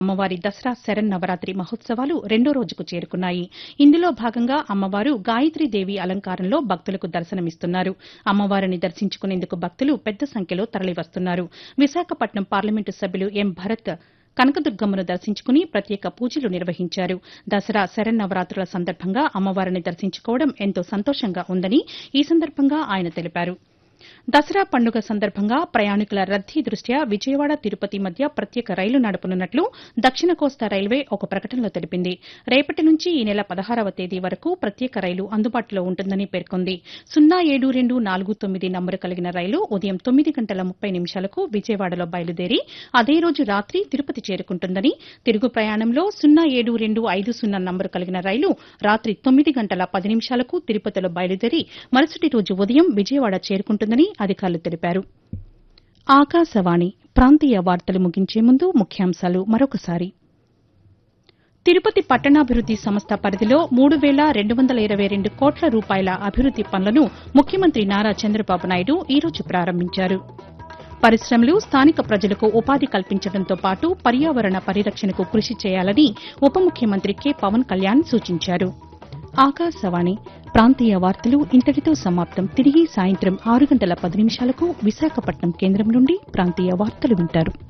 అమ్మవారి దసరా శరన్నవరాత్రి మహోత్సవాలు రెండో రోజుకు చేరుకున్నాయి ఇందులో భాగంగా అమ్మవారు గాయత్రీదేవి అలంకారంలో భక్తులకు దర్శనమిస్తున్నారు అమ్మవారిని దర్శించుకునేందుకు భక్తులు పెద్ద సంఖ్యలో తరలివస్తున్నారు విశాఖపట్నం పార్లమెంటు సభ్యులు ఎం భరత్ కనకదుర్గమ్మను దర్శించుకుని ప్రత్యేక పూజలు నిర్వహించారు దసరా శరన్నవరాత్రుల సందర్భంగా అమ్మవారిని దర్శించుకోవడం ఎంతో సంతోషంగా ఉందని ఈ సందర్భంగా ఆయన తెలిపారు దసరా పండుగ సందర్భంగా ప్రయాణికుల రద్దీ దృష్ట్యా విజయవాడ తిరుపతి మధ్య ప్రత్యేక రైలు నడపనున్నట్లు దక్షిణ కోస్తా రైల్వే ఒక ప్రకటనలో తెలిపింది రేపటి నుంచి ఈ నెల పదహారవ తేదీ వరకు ప్రత్యేక రైలు అందుబాటులో ఉంటుందని పేర్కొంది సున్నా ఏడు రెండు నాలుగు తొమ్మిది నంబరు కలిగిన రైలు ఉదయం తొమ్మిది గంటల ముప్పై నిమిషాలకు విజయవాడలో బయలుదేరి అదే రోజు రాత్రి తిరుపతి చేరుకుంటుందని తిరుగు ప్రయాణంలో సున్నా ఏడు రెండు ఐదు సున్నా నంబరు కలిగిన రైలు రాత్రి తొమ్మిది గంటల పది నిమిషాలకు తిరుపతిలో బయలుదేరి మరుసటి రోజు ఉదయం విజయవాడ చేరుకుంటుందని అధికారులు తెలిపారు ఆకాశవాణి ప్రాంతీయ వార్తలు ముగించే ముందు ముఖ్యాంశాలు మరొకసారి తిరుపతి పట్టణాభివృద్ది సంస్థ పరిధిలో మూడు వేల రెండు వందల ఇరవై రెండు కోట్ల రూపాయల అభివృద్ది పనులను ముఖ్యమంత్రి నారా చంద్రబాబు నాయుడు ఈ రోజు ప్రారంభించారు పరిశ్రమలు స్థానిక ప్రజలకు ఉపాధి కల్పించడంతో పాటు పర్యావరణ పరిరక్షణకు కృషి చేయాలని ఉప ముఖ్యమంత్రి కె పవన్ కళ్యాణ్ సూచించారు ఆకాశవాణి ప్రాంతీయ వార్తలు ఇంతటితో సమాప్తం తిరిగి సాయంత్రం ఆరు గంటల పది నిమిషాలకు విశాఖపట్నం కేంద్రం నుండి ప్రాంతీయ వార్తలు వింటారు